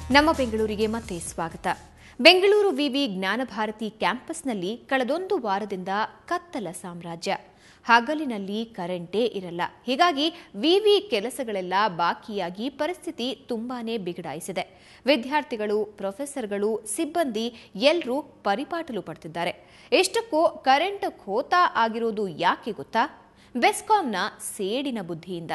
ನಮ್ಮ ಬೆಂಗಳೂರಿಗೆ ಮತ್ತೆ ಸ್ವಾಗತ ಬೆಂಗಳೂರು ವಿವಿ ಜ್ಞಾನಭಾರತಿ ಕ್ಯಾಂಪಸ್ನಲ್ಲಿ ಕಳೆದೊಂದು ವಾರದಿಂದ ಕತ್ತಲ ಸಾಮ್ರಾಜ್ಯ ಹಗಲಿನಲ್ಲಿ ಕರೆಂಟೇ ಇರಲ್ಲ ಹೀಗಾಗಿ ವಿವಿ ಕೆಲಸಗಳೆಲ್ಲ ಬಾಕಿಯಾಗಿ ಪರಿಸ್ಥಿತಿ ತುಂಬಾನೇ ಬಿಗಡಾಯಿಸಿದೆ ವಿದ್ಯಾರ್ಥಿಗಳು ಪ್ರೊಫೆಸರ್ಗಳು ಸಿಬ್ಬಂದಿ ಎಲ್ಲರೂ ಪರಿಪಾಟಲು ಪಡ್ತಿದ್ದಾರೆ ಎಷ್ಟಕ್ಕೂ ಕರೆಂಟ್ ಖೋತ ಆಗಿರೋದು ಯಾಕೆ ಗೊತ್ತಾ ಬೆಸ್ಕಾಂನ ಸೇಡಿನ ಬುದ್ಧಿಯಿಂದ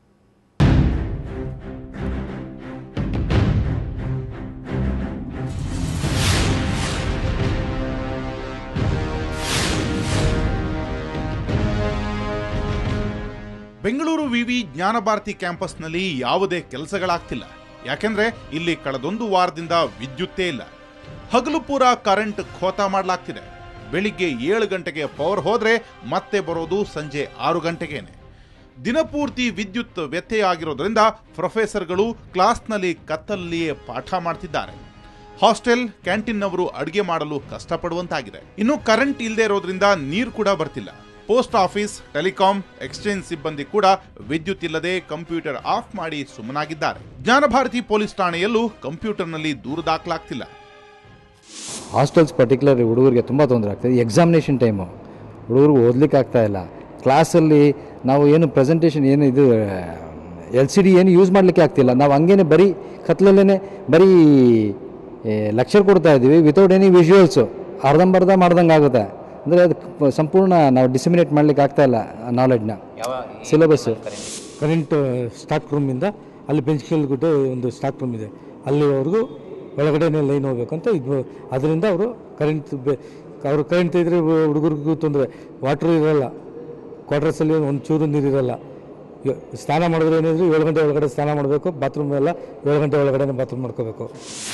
ಬೆಂಗಳೂರು ವಿವಿ ಜ್ಞಾನಭಾರತಿ ಕ್ಯಾಂಪಸ್ನಲ್ಲಿ ಯಾವುದೇ ಕೆಲಸಗಳಾಗ್ತಿಲ್ಲ ಯಾಕೆಂದ್ರೆ ಇಲ್ಲಿ ಕಳೆದೊಂದು ವಾರದಿಂದ ವಿದ್ಯುತ್ತೇ ಇಲ್ಲ ಹಗಲು ಪೂರ ಕರೆಂಟ್ ಖೋತ ಮಾಡಲಾಗ್ತಿದೆ ಬೆಳಿಗ್ಗೆ ಏಳು ಗಂಟೆಗೆ ಪವರ್ ಹೋದ್ರೆ ಮತ್ತೆ ಬರೋದು ಸಂಜೆ ಆರು ಗಂಟೆಗೇನೆ ದಿನಪೂರ್ತಿ ವಿದ್ಯುತ್ ವ್ಯತ್ಯಯ ಆಗಿರೋದ್ರಿಂದ ಪ್ರೊಫೆಸರ್ಗಳು ಕ್ಲಾಸ್ನಲ್ಲಿ ಕತ್ತಲಲ್ಲಿಯೇ ಪಾಠ ಮಾಡ್ತಿದ್ದಾರೆ ಹಾಸ್ಟೆಲ್ ಕ್ಯಾಂಟೀನ್ನವರು ಅಡುಗೆ ಮಾಡಲು ಕಷ್ಟಪಡುವಂತಾಗಿದೆ ಇನ್ನು ಕರೆಂಟ್ ಇಲ್ಲದೆ ಇರೋದ್ರಿಂದ ನೀರು ಕೂಡ ಬರ್ತಿಲ್ಲ ಪೋಸ್ಟ್ ಆಫೀಸ್ ಟೆಲಿಕಾಂ ಎಕ್ಸ್ಚೇಂಜ್ ಸಿಬ್ಬಂದಿ ಕೂಡ ವಿದ್ಯುತ್ ಇಲ್ಲದೆ ಕಂಪ್ಯೂಟರ್ ಆಫ್ ಮಾಡಿ ಸುಮ್ಮನಾಗಿದ್ದಾರೆ ಜ್ಞಾನಭಾರತಿ ಪೊಲೀಸ್ ಠಾಣೆಯಲ್ಲೂ ಕಂಪ್ಯೂಟರ್ನಲ್ಲಿ ದೂರು ದಾಖಲಾಗ್ತಿಲ್ಲ ಹಾಸ್ಟೆಲ್ಸ್ ಪರ್ಟಿಕ್ಯುಲರ್ ಹುಡುಗರಿಗೆ ತುಂಬ ತೊಂದರೆ ಆಗ್ತದೆ ಎಕ್ಸಾಮಿನೇಷನ್ ಟೈಮು ಹುಡುಗರಿಗೆ ಓದ್ಲಿಕ್ಕೆ ಆಗ್ತಾ ಇಲ್ಲ ಕ್ಲಾಸಲ್ಲಿ ನಾವು ಏನು ಪ್ರೆಸೆಂಟೇಷನ್ ಏನು ಇದು ಎಲ್ ಸಿ ಡಿ ಏನು ಯೂಸ್ ಮಾಡಲಿಕ್ಕೆ ಆಗ್ತಿಲ್ಲ ನಾವು ಹಂಗೇನೆ ಬರೀ ಕತ್ಲಲ್ಲೇ ಬರೀ ಲೆಕ್ಚರ್ ಕೊಡ್ತಾ ಇದ್ದೀವಿ ವಿತೌಟ್ ಎನಿ ವಿಜುವಲ್ಸು ಅರ್ಧಂಬರ್ಧ ಮಾಡ್ದಂಗೆ ಆಗುತ್ತೆ ಅಂದರೆ ಅದು ಕ- ಸಂಪೂರ್ಣ ನಾವು ಡಿಸಿಮಿನೇಟ್ ಮಾಡ್ಲಿಕ್ಕೆ ಆಗ್ತಾ ಇಲ್ಲ ನಾಲೆಡ್ನ ಸಿಲೆಬಸ್ಸು ಕರೆಂಟ್ ಸ್ಟಾಕ್ ರೂಮಿಂದ ಅಲ್ಲಿ ಬೆಂಚ್ ಕೆಳಗಿಟ್ಟು ಒಂದು ಸ್ಟಾಕ್ ರೂಮ್ ಇದೆ ಅಲ್ಲಿವರೆಗೂ ಒಳಗಡೆನೇ ಲೈನ್ ಹೋಗ್ಬೇಕು ಅಂತ ಇದು ಅದರಿಂದ ಅವರು ಕರೆಂಟ್ ಬೆ ಅವರು ಕರೆಂಟ್ ಇದ್ದರೆ ಹುಡುಗರಿಗೂ ತೊಂದರೆ ವಾಟ್ರ್ ಇರಲ್ಲ ಕ್ವಾರ್ಟರ್ಸಲ್ಲಿ ಒಂದು ಚೂರು ನೀರಿರಲ್ಲ ಇ- ಸ್ನಾನ ಮಾಡಿದ್ರೆ ಏನಿದ್ರು ಏಳು ಗಂಟೆ ಒಳಗಡೆ ಸ್ನಾನ ಮಾಡಬೇಕು ಬಾತ್ರೂಮ್ ಎಲ್ಲ ಏಳು ಗಂಟೆ ಒಳಗಡೆ ಬಾತ್ರೂಮ್ ಮಾಡ್ಕೋಬೇಕು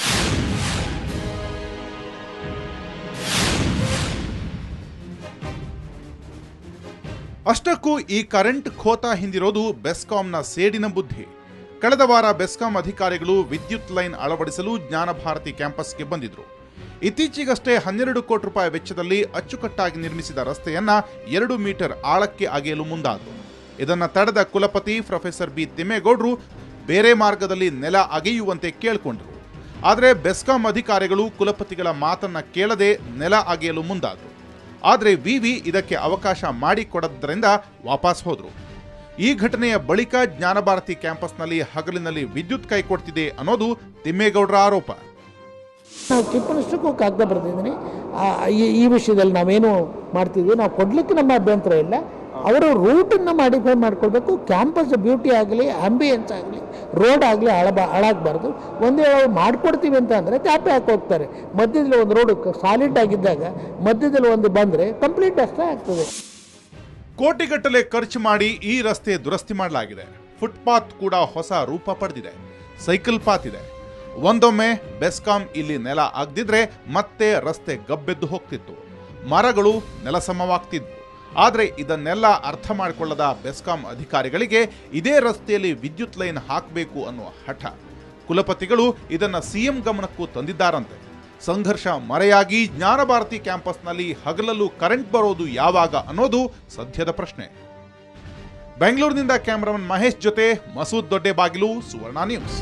ಅಷ್ಟಕ್ಕೂ ಈ ಕರೆಂಟ್ ಖೋತ ಹಿಂದಿರೋದು ಬೆಸ್ಕಾಂನ ಸೇಡಿನ ಬುದ್ಧಿ ಕಳೆದ ವಾರ ಬೆಸ್ಕಾಂ ಅಧಿಕಾರಿಗಳು ವಿದ್ಯುತ್ ಲೈನ್ ಅಳವಡಿಸಲು ಜ್ಞಾನಭಾರತಿ ಕ್ಯಾಂಪಸ್ಗೆ ಬಂದಿದ್ರು ಇತ್ತೀಚೆಗಷ್ಟೇ ಹನ್ನೆರಡು ಕೋಟಿ ರೂಪಾಯಿ ವೆಚ್ಚದಲ್ಲಿ ಅಚ್ಚುಕಟ್ಟಾಗಿ ನಿರ್ಮಿಸಿದ ರಸ್ತೆಯನ್ನ ಎರಡು ಮೀಟರ್ ಆಳಕ್ಕೆ ಅಗೆಯಲು ಮುಂದಾದರು ಇದನ್ನ ತಡೆದ ಕುಲಪತಿ ಪ್ರೊಫೆಸರ್ ಬಿ ತಿಮ್ಮೇಗೌಡರು ಬೇರೆ ಮಾರ್ಗದಲ್ಲಿ ನೆಲ ಅಗೆಯುವಂತೆ ಕೇಳಿಕೊಂಡರು ಆದರೆ ಬೆಸ್ಕಾಂ ಅಧಿಕಾರಿಗಳು ಕುಲಪತಿಗಳ ಮಾತನ್ನ ಕೇಳದೆ ನೆಲ ಅಗೆಯಲು ಮುಂದಾದರು ಆದರೆ ವಿವಿ ಇದಕ್ಕೆ ಅವಕಾಶ ಮಾಡಿಕೊಡದ್ದರಿಂದ ವಾಪಸ್ ಹೋದ್ರು ಈ ಘಟನೆಯ ಬಳಿಕ ಜ್ಞಾನಭಾರತಿ ಕ್ಯಾಂಪಸ್ನಲ್ಲಿ ಹಗಲಿನಲ್ಲಿ ವಿದ್ಯುತ್ ಕೈಕೊಡ್ತಿದೆ ಅನ್ನೋದು ತಿಮ್ಮೇಗೌಡರ ಆರೋಪ ನಾವು ಚೀಫ್ ಮಿನಿಸ್ಟರ್ಗೂ ಕಾಗದ ಬರೆದಿದ್ದೀನಿ ಆ, ಈ ಈ ವಿಷಯದಲ್ಲಿ ನಾವೇನು ಮಾಡ್ತಿದ್ವಿ ನಾವು ಕೊಡ್ಲಿಕ್ಕೆ ನಮ್ಮ ಅಭ್ಯಂತರ ಇಲ್ಲ ಅವರು ರೂಟನ್ನು ಮಾಡಿಫೈ ಮಾಡ್ಕೊಳ್ಬೇಕು ಕ್ಯಾಂಪಸ್ ಬ್ಯೂಟಿ ಆಗಲಿ ಆಂಬಿಯನ್ಸ್ ಆಗಲಿ ರೋಡ್ ಆಗಲಿ ಹಾಳಬ ಹಾಳಾಗಬಾರ್ದು ಒಂದೇ ಮಾಡ್ಕೊಡ್ತೀವಿ ಅಂತ ಅಂದರೆ ಚಾಪೆ ಹಾಕಿ ಹೋಗ್ತಾರೆ ಮಧ್ಯದಲ್ಲಿ ಒಂದು ರೋಡು ಸಾಲಿಡ್ ಆಗಿದ್ದಾಗ ಮಧ್ಯದಲ್ಲಿ ಒಂದು ಬಂದರೆ ಕಂಪ್ಲೀಟ್ ಅಷ್ಟೇ ಆಗ್ತದೆ ಕೋಟಿಗಟ್ಟಲೆ ಖರ್ಚು ಮಾಡಿ ಈ ರಸ್ತೆ ದುರಸ್ತಿ ಮಾಡಲಾಗಿದೆ ಫುಟ್ಪಾತ್ ಕೂಡ ಹೊಸ ರೂಪ ಪಡೆದಿದೆ ಸೈಕಲ್ ಪಾತ್ ಇದೆ ಒಂದೊಮ್ಮೆ ಬೆಸ್ಕಾಂ ಇಲ್ಲಿ ನೆಲ ಆಗದಿದ್ರೆ ಮತ್ತೆ ರಸ್ತೆ ಗಬ್ಬೆದ್ದು ಹೋಗ್ತಿತ್ತು ಮರಗಳು ನೆಲಸಮವಾಗ್ತಿದ್ವು ಆದರೆ ಇದನ್ನೆಲ್ಲ ಅರ್ಥ ಮಾಡಿಕೊಳ್ಳದ ಬೆಸ್ಕಾಂ ಅಧಿಕಾರಿಗಳಿಗೆ ಇದೇ ರಸ್ತೆಯಲ್ಲಿ ವಿದ್ಯುತ್ ಲೈನ್ ಹಾಕಬೇಕು ಅನ್ನುವ ಹಠ ಕುಲಪತಿಗಳು ಇದನ್ನ ಸಿಎಂ ಗಮನಕ್ಕೂ ತಂದಿದ್ದಾರಂತೆ ಸಂಘರ್ಷ ಮರೆಯಾಗಿ ಜ್ಞಾನಭಾರತಿ ಕ್ಯಾಂಪಸ್ನಲ್ಲಿ ಹಗಲಲ್ಲೂ ಕರೆಂಟ್ ಬರೋದು ಯಾವಾಗ ಅನ್ನೋದು ಸದ್ಯದ ಪ್ರಶ್ನೆ ಬೆಂಗಳೂರಿನಿಂದ ಕ್ಯಾಮರಾಮನ್ ಮಹೇಶ್ ಜೊತೆ ಮಸೂದ್ ದೊಡ್ಡಬಾಗಿಲು ಸುವರ್ಣ ನ್ಯೂಸ್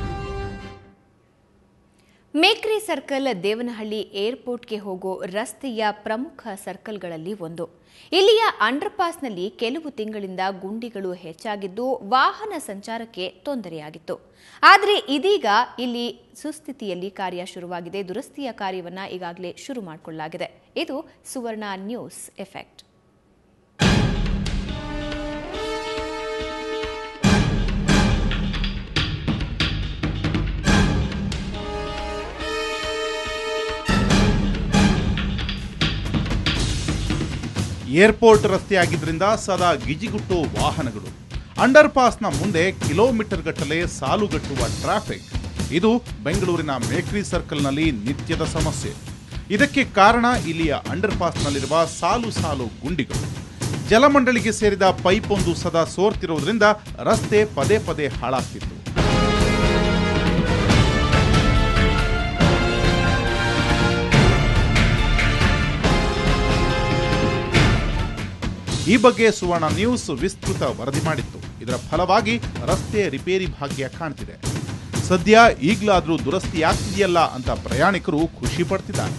ಮೇಕ್ರಿ ಸರ್ಕಲ್ ದೇವನಹಳ್ಳಿ ಏರ್ಪೋರ್ಟ್ಗೆ ಹೋಗೋ ರಸ್ತೆಯ ಪ್ರಮುಖ ಸರ್ಕಲ್ಗಳಲ್ಲಿ ಒಂದು ಇಲ್ಲಿಯ ಅಂಡರ್ಪಾಸ್ನಲ್ಲಿ ಕೆಲವು ತಿಂಗಳಿಂದ ಗುಂಡಿಗಳು ಹೆಚ್ಚಾಗಿದ್ದು ವಾಹನ ಸಂಚಾರಕ್ಕೆ ತೊಂದರೆಯಾಗಿತ್ತು ಆದರೆ ಇದೀಗ ಇಲ್ಲಿ ಸುಸ್ಥಿತಿಯಲ್ಲಿ ಕಾರ್ಯ ಶುರುವಾಗಿದೆ ದುರಸ್ತಿಯ ಕಾರ್ಯವನ್ನ ಈಗಾಗಲೇ ಶುರು ಮಾಡಿಕೊಳ್ಳಲಾಗಿದೆ ಇದು ಸುವರ್ಣ ನ್ಯೂಸ್ ಎಫೆಕ್ಟ್ ಏರ್ಪೋರ್ಟ್ ರಸ್ತೆಯಾಗಿದ್ರಿಂದ ಸದಾ ಗಿಜಿಗುಟ್ಟೋ ವಾಹನಗಳು ಅಂಡರ್ ಪಾಸ್ನ ಮುಂದೆ ಕಿಲೋಮೀಟರ್ ಗಟ್ಟಲೆ ಸಾಲುಗಟ್ಟುವ ಟ್ರಾಫಿಕ್ ಇದು ಬೆಂಗಳೂರಿನ ಮೇಕ್ರಿ ಸರ್ಕಲ್ನಲ್ಲಿ ನಿತ್ಯದ ಸಮಸ್ಯೆ ಇದಕ್ಕೆ ಕಾರಣ ಇಲ್ಲಿಯ ಅಂಡರ್ ಪಾಸ್ನಲ್ಲಿರುವ ಸಾಲು ಸಾಲು ಗುಂಡಿಗಳು ಜಲಮಂಡಳಿಗೆ ಸೇರಿದ ಪೈಪ್ ಒಂದು ಸದಾ ಸೋರ್ತಿರೋದ್ರಿಂದ ರಸ್ತೆ ಪದೇ ಪದೇ ಹಾಳಾಗ್ತಿತ್ತು ಈ ಬಗ್ಗೆ ಸುವರ್ಣ ನ್ಯೂಸ್ ವಿಸ್ತೃತ ವರದಿ ಮಾಡಿತ್ತು ಇದರ ಫಲವಾಗಿ ರಸ್ತೆ ರಿಪೇರಿ ಭಾಗ್ಯ ಕಾಣ್ತಿದೆ ಸದ್ಯ ಈಗ್ಲಾದ್ರೂ ದುರಸ್ತಿಯಾಗ್ತಿದೆಯಲ್ಲ ಅಂತ ಪ್ರಯಾಣಿಕರು ಖುಷಿ ಪಡ್ತಿದ್ದಾರೆ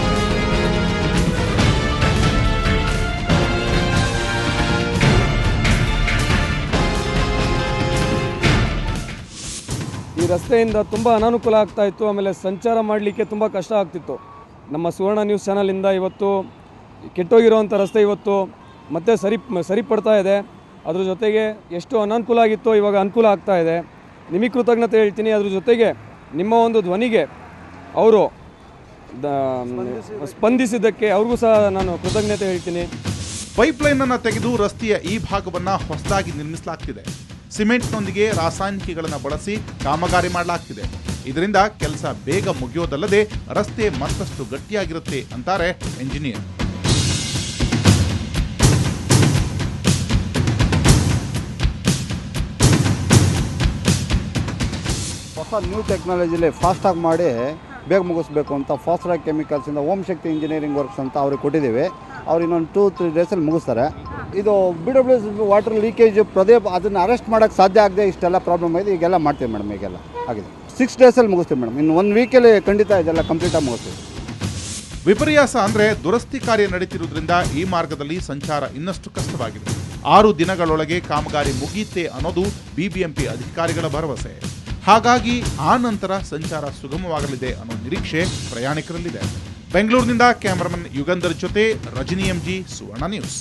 ಈ ರಸ್ತೆಯಿಂದ ತುಂಬ ಅನಾನುಕೂಲ ಆಗ್ತಾ ಇತ್ತು ಆಮೇಲೆ ಸಂಚಾರ ಮಾಡಲಿಕ್ಕೆ ತುಂಬ ಕಷ್ಟ ಆಗ್ತಿತ್ತು ನಮ್ಮ ಸುವರ್ಣ ನ್ಯೂಸ್ ಚಾನಲಿಂದ ಇವತ್ತು ಕೆಟ್ಟೋಗಿರೋವಂಥ ರಸ್ತೆ ಇವತ್ತು ಮತ್ತೆ ಸರಿ ಸರಿಪಡ್ತಾ ಇದೆ ಅದ್ರ ಜೊತೆಗೆ ಎಷ್ಟು ಅನಾನುಕೂಲ ಆಗಿತ್ತೋ ಇವಾಗ ಅನುಕೂಲ ಆಗ್ತಾ ಇದೆ ನಿಮಗೆ ಕೃತಜ್ಞತೆ ಹೇಳ್ತೀನಿ ಅದ್ರ ಜೊತೆಗೆ ನಿಮ್ಮ ಒಂದು ಧ್ವನಿಗೆ ಅವರು ಸ್ಪಂದಿಸಿದ್ದಕ್ಕೆ ಅವ್ರಿಗೂ ಸಹ ನಾನು ಕೃತಜ್ಞತೆ ಹೇಳ್ತೀನಿ ಪೈಪ್ಲೈನ್ ಅನ್ನ ತೆಗೆದು ರಸ್ತೆಯ ಈ ಭಾಗವನ್ನ ಹೊಸದಾಗಿ ನಿರ್ಮಿಸಲಾಗ್ತಿದೆ ಸಿಮೆಂಟ್ನೊಂದಿಗೆ ರಾಸಾಯನಿಕಗಳನ್ನು ಬಳಸಿ ಕಾಮಗಾರಿ ಮಾಡಲಾಗ್ತಿದೆ ಇದರಿಂದ ಕೆಲಸ ಬೇಗ ಮುಗಿಯೋದಲ್ಲದೆ ರಸ್ತೆ ಮತ್ತಷ್ಟು ಗಟ್ಟಿಯಾಗಿರುತ್ತೆ ಅಂತಾರೆ ಎಂಜಿನಿಯರ್ ಹೊಸ ನ್ಯೂ ಟೆಕ್ನಾಲಜಿಲಿ ಫಾಸ್ಟಾಗಿ ಮಾಡಿ ಬೇಗ ಮುಗಿಸ್ಬೇಕು ಅಂತ ಫಾಸ್ಟ್ರಾಗ್ ಕೆಮಿಕಲ್ಸಿಂದ ಓಂ ಶಕ್ತಿ ಇಂಜಿನಿಯರಿಂಗ್ ವರ್ಕ್ಸ್ ಅಂತ ಅವ್ರಿಗೆ ಕೊಟ್ಟಿದ್ದೀವಿ ಅವ್ರು ಇನ್ನೊಂದು ಟೂ ತ್ರೀ ಡೇಸಲ್ಲಿ ಮುಗಿಸ್ತಾರೆ ಇದು B W S water leakage ಪ್ರದೇ ಅದನ್ನು ಅರೆಸ್ಟ್ ಮಾಡೋಕ್ಕೆ ಸಾಧ್ಯ ಆಗದೆ ಇಷ್ಟೆಲ್ಲ ಪ್ರಾಬ್ಲಮ್ ಇದೆ ಈಗೆಲ್ಲ ಮಾಡ್ತೀವಿ ಮೇಡಮ್ ಈಗೆಲ್ಲ ಆಗಿದೆ ಸಿಕ್ಸ್ ಡೇಸಲ್ಲಿ ಮುಗಿಸ್ತೀವಿ ಮೇಡಮ್ ಇನ್ನು ಒಂದು ವೀಕಲ್ಲಿ ಖಂಡಿತ ಇದೆಲ್ಲ ಕಂಪ್ಲೀಟಾಗಿ ಮುಗಿಸ್ತೀವಿ ವಿಪರ್ಯಾಸ ಅಂದ್ರೆ ದುರಸ್ತಿ ಕಾರ್ಯ ನಡೀತಿರುವುದರಿಂದ ಈ ಮಾರ್ಗದಲ್ಲಿ ಸಂಚಾರ ಇನ್ನಷ್ಟು ಕಷ್ಟವಾಗಿದೆ ಆರು ದಿನಗಳೊಳಗೆ ಕಾಮಗಾರಿ ಮುಗಿಯುತ್ತೆ ಅನ್ನೋದು ಬಿಬಿಎಂಪಿ ಅಧಿಕಾರಿಗಳ ಭರವಸೆ ಹಾಗಾಗಿ ಆ ನಂತರ ಸಂಚಾರ ಸುಗಮವಾಗಲಿದೆ ಅನ್ನೋ ನಿರೀಕ್ಷೆ ಪ್ರಯಾಣಿಕರಲ್ಲಿದೆ ಬೆಂಗಳೂರಿನಿಂದ ಕ್ಯಾಮರಾಮನ್ ಯುಗಂಧರ್ ಜೊತೆ ರಜನಿ ಎಂಜಿ ಸುವರ್ಣ ನ್ಯೂಸ್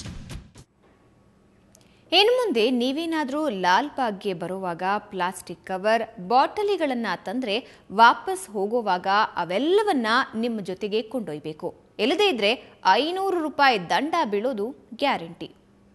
ಇನ್ನು ಮುಂದೆ ನೀವೇನಾದರೂ ಲಾಲ್ಬಾಗ್ಗೆ ಬರುವಾಗ ಪ್ಲಾಸ್ಟಿಕ್ ಕವರ್ ಬಾಟಲಿಗಳನ್ನು ತಂದ್ರೆ ವಾಪಸ್ ಹೋಗುವಾಗ ಅವೆಲ್ಲವನ್ನ ನಿಮ್ಮ ಜೊತೆಗೆ ಕೊಂಡೊಯ್ಬೇಕು ಇಲ್ಲದೇ ಇದ್ರೆ ಐನೂರು ರೂಪಾಯಿ ದಂಡ ಬೀಳೋದು ಗ್ಯಾರಂಟಿ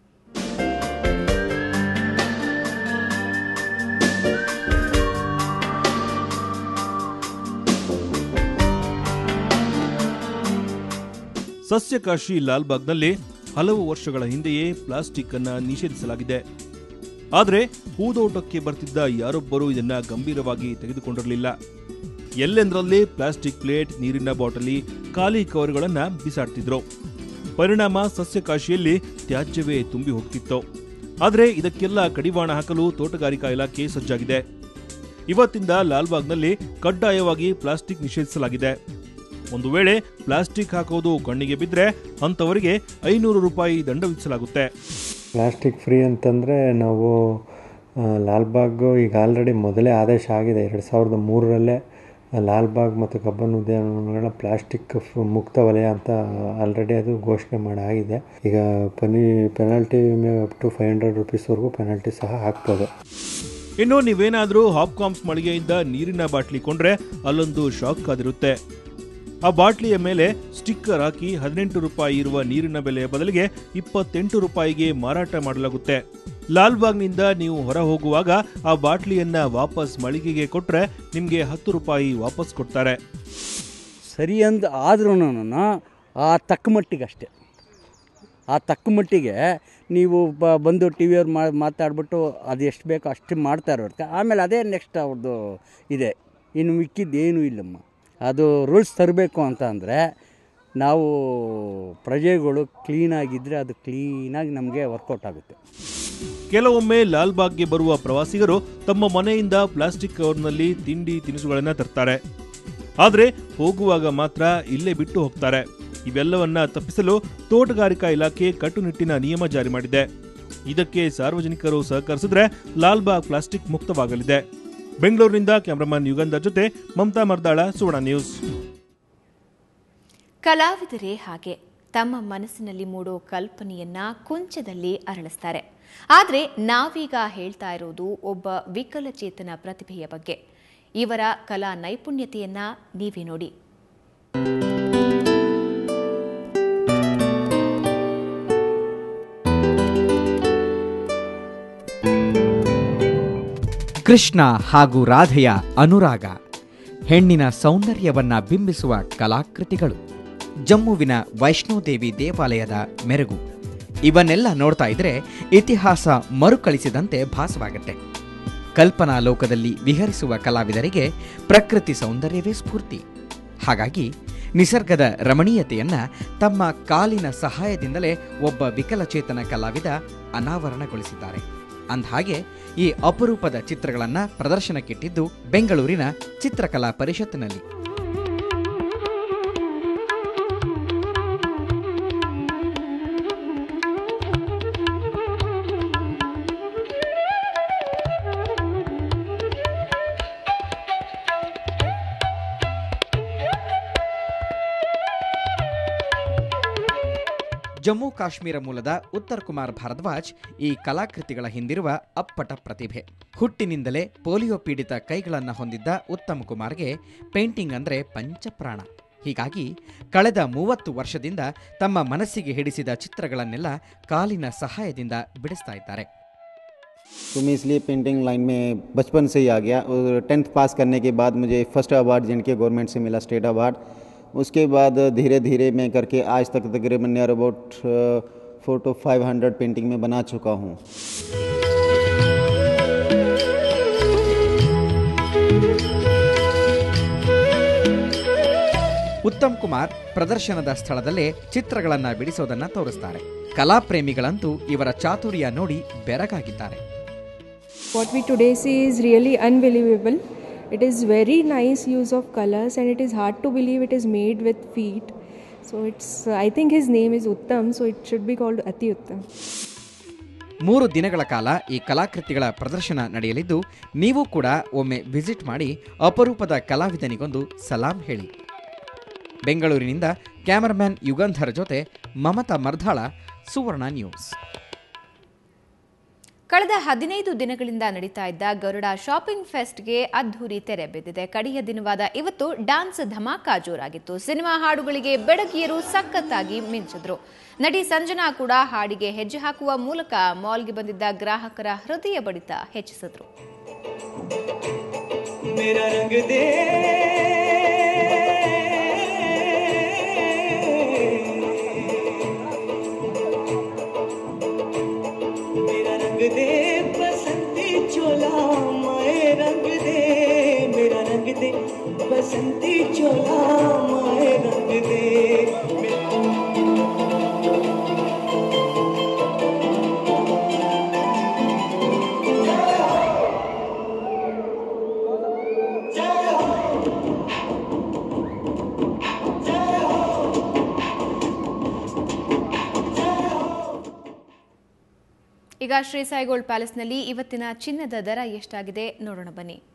ಸಸ್ಯಕಾಶಿ ಲಾಲ್ಬಾಗ್ನಲ್ಲಿ ಹಲವು ವರ್ಷಗಳ ಹಿಂದೆಯೇ ಪ್ಲಾಸ್ಟಿಕ್ ಅನ್ನ ನಿಷೇಧಿಸಲಾಗಿದೆ ಆದರೆ ಹೂದೋಟಕ್ಕೆ ಬರ್ತಿದ್ದ ಯಾರೊಬ್ಬರೂ ಇದನ್ನ ಗಂಭೀರವಾಗಿ ತೆಗೆದುಕೊಂಡಿರಲಿಲ್ಲ ಎಲ್ಲೆಂದರಲ್ಲೇ ಪ್ಲಾಸ್ಟಿಕ್ ಪ್ಲೇಟ್ ನೀರಿನ ಬಾಟಲಿ ಖಾಲಿ ಕವರ್ಗಳನ್ನ ಬಿಸಾಡ್ತಿದ್ರು ಪರಿಣಾಮ ಸಸ್ಯಕಾಶಿಯಲ್ಲಿ ತ್ಯಾಜ್ಯವೇ ತುಂಬಿ ಹೋಗ್ತಿತ್ತು ಆದರೆ ಇದಕ್ಕೆಲ್ಲ ಕಡಿವಾಣ ಹಾಕಲು ತೋಟಗಾರಿಕಾ ಇಲಾಖೆ ಸಜ್ಜಾಗಿದೆ ಇವತ್ತಿಂದ ಲಾಲ್ಬಾಗ್ನಲ್ಲಿ ಕಡ್ಡಾಯವಾಗಿ ಪ್ಲಾಸ್ಟಿಕ್ ನಿಷೇಧಿಸಲಾಗಿದೆ ಒಂದು ವೇಳೆ ಪ್ಲಾಸ್ಟಿಕ್ ಹಾಕೋದು ಕಣ್ಣಿಗೆ ಬಿದ್ದರೆ ಅಂಥವರಿಗೆ ಐನೂರು ರೂಪಾಯಿ ದಂಡ ವಿಧಿಸಲಾಗುತ್ತೆ ಪ್ಲಾಸ್ಟಿಕ್ ಫ್ರೀ ಅಂತಂದರೆ ನಾವು ಆ, ಲಾಲ್ಬಾಗ್ ಈಗ ಆಲ್ರೆಡಿ ಮೊದಲೇ ಆದೇಶ ಆಗಿದೆ ಎರಡು ಸಾವಿರದ ಮೂರರಲ್ಲೇ ಲಾಲ್ಬಾಗ್ ಮತ್ತು ಕಬ್ಬನ್ ಉದ್ಯಾನವನಗಳ ಪ್ಲಾಸ್ಟಿಕ್ ಫ್- ಮುಕ್ತ ವಲಯ ಅಂತ ಆಲ್ರೆಡಿ ಅದು ಘೋಷಣೆ ಮಾಡಾಗಿದೆ ಈಗ ಪನಿ penalty up to five hundred ರುಪೀಸ್ವರೆಗೂ ಪೆನಾಲ್ಟಿ ಸಹ ಹಾಕ್ಬೋದು ಇನ್ನು ನೀವೇನಾದರೂ ಹಾಪ್ಕಾಮ್ಸ್ ಮಳಿಗೆಯಿಂದ ನೀರಿನ ಬಾಟ್ಲಿ ಕೊಂಡ್ರೆ ಅಲ್ಲೊಂದು ಶಾಕ್ ಕಾದಿರುತ್ತೆ ಆ ಬಾಟ್ಲಿಯ ಮೇಲೆ ಸ್ಟಿಕ್ಕರ್ ಹಾಕಿ ಹದಿನೆಂಟು ರೂಪಾಯಿ ಇರುವ ನೀರಿನ ಬೆಲೆಯ ಬದಲಿಗೆ ಇಪ್ಪತ್ತೆಂಟು ರೂಪಾಯಿಗೆ ಮಾರಾಟ ಮಾಡಲಾಗುತ್ತೆ ಲಾಲ್ಬಾಗ್ನಿಂದ ನೀವು ಹೊರ ಹೋಗುವಾಗ ಆ ಬಾಟ್ಲಿಯನ್ನ ವಾಪಸ್ ಮಳಿಗೆಗೆ ಕೊಟ್ರೆ ನಿಮ್ಗೆ ಹತ್ತು ರೂಪಾಯಿ ವಾಪಸ್ ಕೊಡ್ತಾರೆ ಸರಿ ಅಂದ ಆದ್ರೂ ಆ ತಕ್ಕ ಮಟ್ಟಿಗೆ ಅಷ್ಟೆ ಆ ತಕ್ಕ ಮಟ್ಟಿಗೆ ನೀವು ಬ ಬಂದು ಟಿ ವಿಯವ್ರು ಮಾ ಮಾತಾಡ್ಬಿಟ್ಟು ಅದು ಎಷ್ಟು ಬೇಕೋ ಅಷ್ಟು ಮಾಡ್ತಾರೆ ಹೊರ್ತು ಆಮೇಲೆ ಅದೇ ನೆಕ್ಸ್ಟ್ ಅವ್ರದ್ದು ಇದೆ ಇನ್ನು ಮಿಕ್ಕಿದ್ದು ಏನೂ ಇಲ್ಲಮ್ಮ ಅದು ರೂಲ್ಸ್ ತರಬೇಕು ಅಂತ ಅಂದರೆ ನಾವು ಪ್ರಜೆಗಳು ಕ್ಲೀನಾಗಿದ್ದರೆ ಅದು ಕ್ಲೀನಾಗಿ ನಮಗೆ ವರ್ಕೌಟ್ ಆಗುತ್ತೆ ಕೆಲವೊಮ್ಮೆ ಲಾಲ್ಬಾಗ್ಗೆ ಬರುವ ಪ್ರವಾಸಿಗರು ತಮ್ಮ ಮನೆಯಿಂದ ಪ್ಲಾಸ್ಟಿಕ್ ಕವರ್ನಲ್ಲಿ ತಿಂಡಿ ತಿನಿಸುಗಳನ್ನ ತರ್ತಾರೆ ಆದರೆ ಹೋಗುವಾಗ ಮಾತ್ರ ಇಲ್ಲೇ ಬಿಟ್ಟು ಹೋಗ್ತಾರೆ ಇವೆಲ್ಲವನ್ನ ತಪ್ಪಿಸಲು ತೋಟಗಾರಿಕಾ ಇಲಾಖೆ ಕಟ್ಟುನಿಟ್ಟಿನ ನಿಯಮ ಜಾರಿ ಮಾಡಿದೆ ಇದಕ್ಕೆ ಸಾರ್ವಜನಿಕರು ಸಹಕರಿಸಿದ್ರೆ ಲಾಲ್ಬಾಗ್ ಪ್ಲಾಸ್ಟಿಕ್ ಮುಕ್ತವಾಗಲಿದೆ ಬೆಂಗಳೂರಿನಿಂದ ಕ್ಯಾಮರಾಮನ್ ಯುಗಂಧರ್ ಜೊತೆ ಮಮತಾ ಮರ್ದಾಳ ಸುವರ್ಣ ನ್ಯೂಸ್ ಕಲಾವಿದರೇ ಹಾಗೆ ತಮ್ಮ ಮನಸ್ಸಿನಲ್ಲಿ ಮೂಡೋ ಕಲ್ಪನೆಯನ್ನ ಕೊಂಚದಲ್ಲಿ ಅರಳಿಸ್ತಾರೆ ಆದರೆ ನಾವೀಗ ಹೇಳ್ತಾ ಇರೋದು ಒಬ್ಬ ವಿಕಲಚೇತನ ಪ್ರತಿಭೆಯ ಬಗ್ಗೆ ಇವರ ಕಲಾ ನೈಪುಣ್ಯತೆಯನ್ನ ನೀವೇ ನೋಡಿ ಕೃಷ್ಣ ಹಾಗೂ ರಾಧೆಯ ಅನುರಾಗ ಹೆಣ್ಣಿನ ಸೌಂದರ್ಯವನ್ನ ಬಿಂಬಿಸುವ ಕಲಾಕೃತಿಗಳು ಜಮ್ಮುವಿನ ವೈಷ್ಣೋದೇವಿ ದೇವಾಲಯದ ಮೆರುಗು ಇವನ್ನೆಲ್ಲ ನೋಡ್ತಾ ಇದ್ರೆ ಇತಿಹಾಸ ಮರುಕಳಿಸಿದಂತೆ ಭಾಸವಾಗುತ್ತೆ ಕಲ್ಪನಾ ಲೋಕದಲ್ಲಿ ವಿಹರಿಸುವ ಕಲಾವಿದರಿಗೆ ಪ್ರಕೃತಿ ಸೌಂದರ್ಯವೇ ಸ್ಫೂರ್ತಿ ಹಾಗಾಗಿ ನಿಸರ್ಗದ ರಮಣೀಯತೆಯನ್ನ ತಮ್ಮ ಕಾಲಿನ ಸಹಾಯದಿಂದಲೇ ಒಬ್ಬ ವಿಕಲಚೇತನ ಕಲಾವಿದ ಅನಾವರಣಗೊಳಿಸಿದ್ದಾರೆ ಅಂದಹಾಗೆ ಈ ಅಪರೂಪದ ಚಿತ್ರಗಳನ್ನು ಪ್ರದರ್ಶನಕ್ಕಿಟ್ಟಿದ್ದು ಬೆಂಗಳೂರಿನ ಚಿತ್ರಕಲಾ ಪರಿಷತ್ತಿನಲ್ಲಿ ಜಮ್ಮು ಕಾಶ್ಮೀರ ಮೂಲದ ಉತ್ತರ್ ಕುಮಾರ್ ಭಾರದ್ವಾಜ್ ಈ ಕಲಾಕೃತಿಗಳ ಹಿಂದಿರುವ ಅಪ್ಪಟ ಪ್ರತಿಭೆ ಹುಟ್ಟಿನಿಂದಲೇ ಪೋಲಿಯೋ ಪೀಡಿತ ಕೈಗಳನ್ನು ಹೊಂದಿದ್ದ ಉತ್ತಮ್ ಕುಮಾರ್ಗೆ ಪೇಂಟಿಂಗ್ ಅಂದರೆ ಪಂಚಪ್ರಾಣ ಹೀಗಾಗಿ ಕಳೆದ ಮೂವತ್ತು ವರ್ಷದಿಂದ ತಮ್ಮ ಮನಸ್ಸಿಗೆ ಹಿಡಿಸಿದ ಚಿತ್ರಗಳನ್ನೆಲ್ಲ ಕಾಲಿನ ಸಹಾಯದಿಂದ ಬಿಡಿಸ್ತಾ ಇದ್ದಾರೆ तो मैं इसलिए पेंटिंग लाइन में बचपन से ही आ गया और टेंथ पास करने के बाद मुझे फर्स्ट अवार्ड जे के गवर्नमेंट से मिला स्टेट अवार्ड उसके बाद धीरे धीरे मैं करके आज तक तकरीबन near about four two five hundred painting में बना चुका हूँ ಉತ್ತಮ್ ಕುಮಾರ್ ಪ್ರದರ್ಶನದ ಸ್ಥಳದಲ್ಲೇ ಚಿತ್ರಗಳನ್ನ ಬಿಡಿಸೋದನ್ನ ತೋರಿಸ್ತಾರೆ ಕಲಾಪ್ರೇಮಿಗಳಂತೂ ಇವರ ಚಾತುರ್ಯ ನೋಡಿ ಬೆರಗಾಗಿದ್ದಾರೆ What we today see is really unbelievable. It is very nice use of colors and it is hard to believe it is made with feet. So it's I think his name is Uttam, so it should be called Ati Uttam. ಮೂರು ದಿನಗಳ ಕಾಲ ಈ ಕಲಾಕೃತಿಗಳ ಪ್ರದರ್ಶನ ನಡೆಯಲಿದ್ದು ನೀವು ಕೂಡ ಒಮ್ಮೆ visit ಮಾಡಿ ಅಪರೂಪದ ಕಲಾವಿದನಿಗೊಂದು ಸಲಾಂ ಹೇಳಿ ಬೆಂಗಳೂರಿನಿಂದ ಕ್ಯಾಮರಾಮ್ಯಾನ್ ಯುಗಂಧರ್ ಜೊತೆ ಮಮತಾ ಮರ್ಧಾಳ ಸುವರ್ಣ ನ್ಯೂಸ್ ಕಳೆದ ಹದಿನೈದು ದಿನಗಳಿಂದ ನಡೀತಾ ಇದ್ದ ಗರುಡ ಶಾಪಿಂಗ್ ಫೆಸ್ಟ್ಗೆ ಅದ್ಧೂರಿ ತೆರೆ ಬಿದ್ದಿದೆ ಕಡೆಯ ದಿನವಾದ ಇವತ್ತು ಡಾನ್ಸ್ ಧಮಾಕ ಜೋರಾಗಿತ್ತು ಸಿನಿಮಾ ಹಾಡುಗಳಿಗೆ ಬೆಡಗಿಯರು ಸಖತ್ತಾಗಿ ಮಿಂಚಿದ್ರು ನಟಿ ಸಂಜನಾ ಕೂಡ ಹಾಡಿಗೆ ಹೆಜ್ಜೆ ಹಾಕುವ ಮೂಲಕ ಮಾಲ್ಗೆ ಬಂದಿದ್ದ ಗ್ರಾಹಕರ ಹೃದಯ ಬಡಿತ ಹೆಚ್ಚಿಸಿದ್ರು मेरा रंग दे मेरा रंग दे बसंती चोला माए रंग दे मेरा रंग दे बसंती चोला माए रंग दे ಈಗ ಶ್ರೀ ಸಾಯಿಗೋಲ್ಡ್ ಪ್ಯಾಲೇಸ್ನಲ್ಲಿ ಇವತ್ತಿನ ಚಿನ್ನದ ದರ ಎಷ್ಟಾಗಿದೆ ನೋಡೋಣ ಬನ್ನಿ